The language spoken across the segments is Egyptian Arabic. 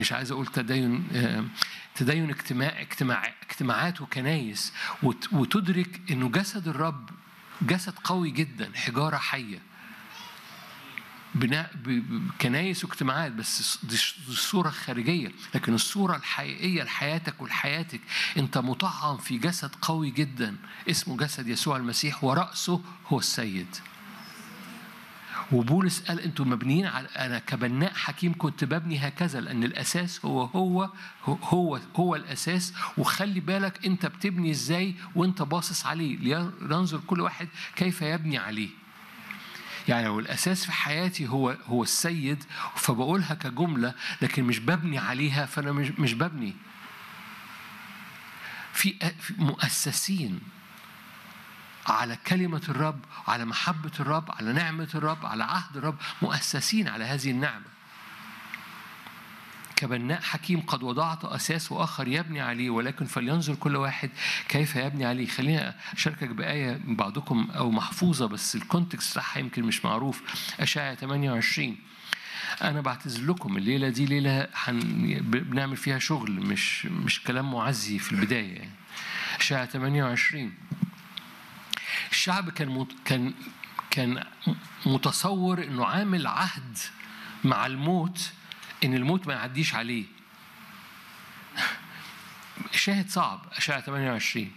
مش عايز اقول تدين آه، تدين اجتماع اجتماع اجتماعات وكنايس وت- وتدرك انه جسد الرب جسد قوي جدا حجاره حيه بناء ب- ب- كنايس واجتماعات بس دي ش- دي الصورة الخارجية لكن الصورة الحقيقية لحياتك ولحياتك أنت مطعم في جسد قوي جدا اسمه جسد يسوع المسيح ورأسه هو السيد وبولس قال انتم مبنيين على انا كبناء حكيم كنت ببني هكذا لان الاساس هو هو هو هو, هو الاساس وخلي بالك انت بتبني ازاي وانت باصص عليه لينظر كل واحد كيف يبني عليه يعني لو الاساس في حياتي هو هو السيد فبقولها كجمله لكن مش ببني عليها فانا مش مش ببني في في مؤسسين على كلمة الرب على محبة الرب على نعمة الرب على عهد الرب مؤسسين على هذه النعمة كبناء حكيم قد وضعت أساس وآخر يبني عليه ولكن فلينظر كل واحد كيف يبني عليه خلينا أشاركك بآية من بعضكم أو محفوظة بس الكونتكست بتاعها يمكن مش معروف أشعة 28 أنا بعتذر لكم الليلة دي ليلة حن... بنعمل فيها شغل مش مش كلام معزي في البداية يعني أشعة 28 الشعب كان مت... كان كان متصور انه عامل عهد مع الموت ان الموت ما يعديش عليه شاهد صعب اشعه 28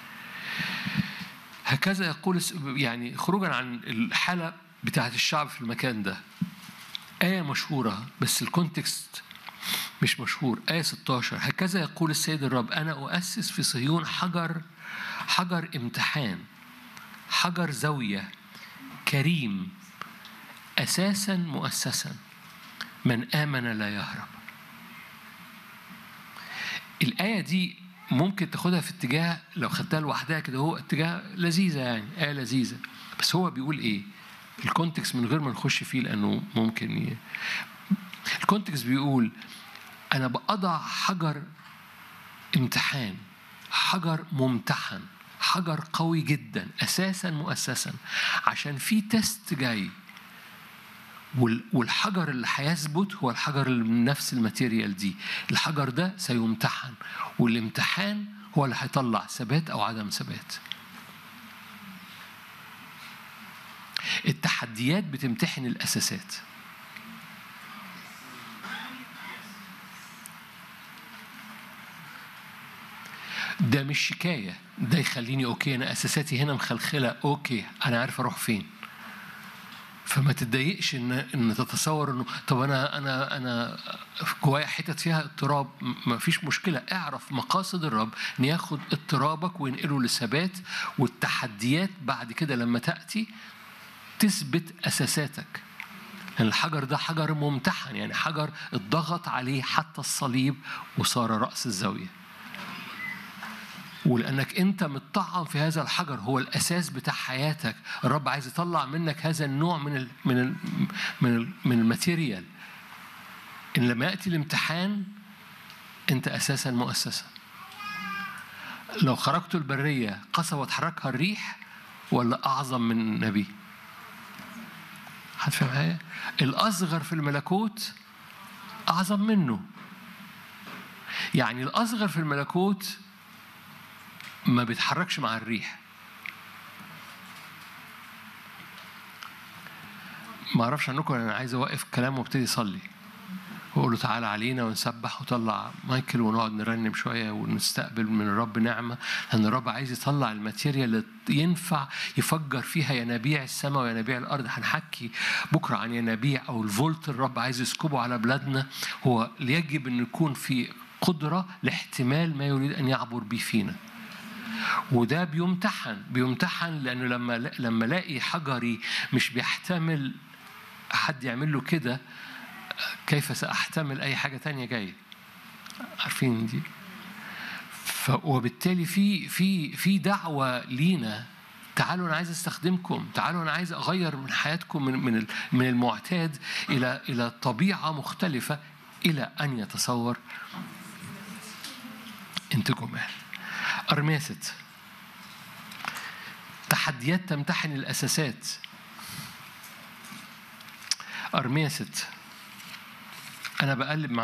هكذا يقول الس- يعني خروجا عن الحاله بتاعت الشعب في المكان ده آية مشهورة بس الكونتكست مش مشهور آية 16 هكذا يقول السيد الرب أنا أؤسس في صهيون حجر حجر امتحان حجر زاوية كريم أساسا مؤسسا من آمن لا يهرب الآية دي ممكن تاخدها في اتجاه لو خدتها لوحدها كده هو اتجاه لذيذة يعني آية لذيذة بس هو بيقول إيه الكونتكست من غير ما نخش فيه لأنه ممكن ي... الكونتكست بيقول أنا بأضع حجر امتحان حجر ممتحن حجر قوي جدا اساسا مؤسسا عشان في تيست جاي وال- والحجر اللي هيثبت هو الحجر اللي من نفس الماتيريال دي الحجر ده سيمتحن والامتحان هو اللي هيطلع ثبات او عدم ثبات التحديات بتمتحن الاساسات ده مش شكاية ده يخليني أوكي أنا أساساتي هنا مخلخلة أوكي أنا عارف أروح فين فما تتضايقش ان ان تتصور انه طب انا انا انا جوايا حتت فيها اضطراب م- ما فيش مشكله اعرف مقاصد الرب ان ياخد اضطرابك وينقله لثبات والتحديات بعد كده لما تاتي تثبت اساساتك لأن الحجر ده حجر ممتحن يعني حجر اتضغط عليه حتى الصليب وصار رأس الزاوية ولانك انت متطعم في هذا الحجر هو الاساس بتاع حياتك الرب عايز يطلع منك هذا النوع من ال من ال من ال من الماتيريال ان لما ياتي الامتحان انت اساسا مؤسسا لو خرجت البريه قسى وتحركها الريح ولا اعظم من النبي هتفهم معايا الاصغر في الملكوت اعظم منه يعني الاصغر في الملكوت ما بيتحركش مع الريح ما اعرفش عنكم انا عايز اوقف كلام وابتدي اصلي واقول له تعالى علينا ونسبح وطلع مايكل ونقعد نرنم شويه ونستقبل من الرب نعمه لان الرب عايز يطلع الماتيريال اللي ينفع يفجر فيها ينابيع السماء وينابيع الارض هنحكي بكره عن ينابيع او الفولت الرب عايز يسكبه على بلادنا هو يجب ان يكون في قدره لاحتمال ما يريد ان يعبر به فينا وده بيمتحن بيمتحن لانه لما لما الاقي حجري مش بيحتمل حد يعمل له كده كيف ساحتمل اي حاجه تانية جايه عارفين دي ف وبالتالي في في في دعوه لينا تعالوا انا عايز استخدمكم تعالوا انا عايز اغير من حياتكم من من من المعتاد الى الى طبيعه مختلفه الى ان يتصور انت جمال أرمية ست تحديات تمتحن الأساسات أرمية ست أنا بقلب مع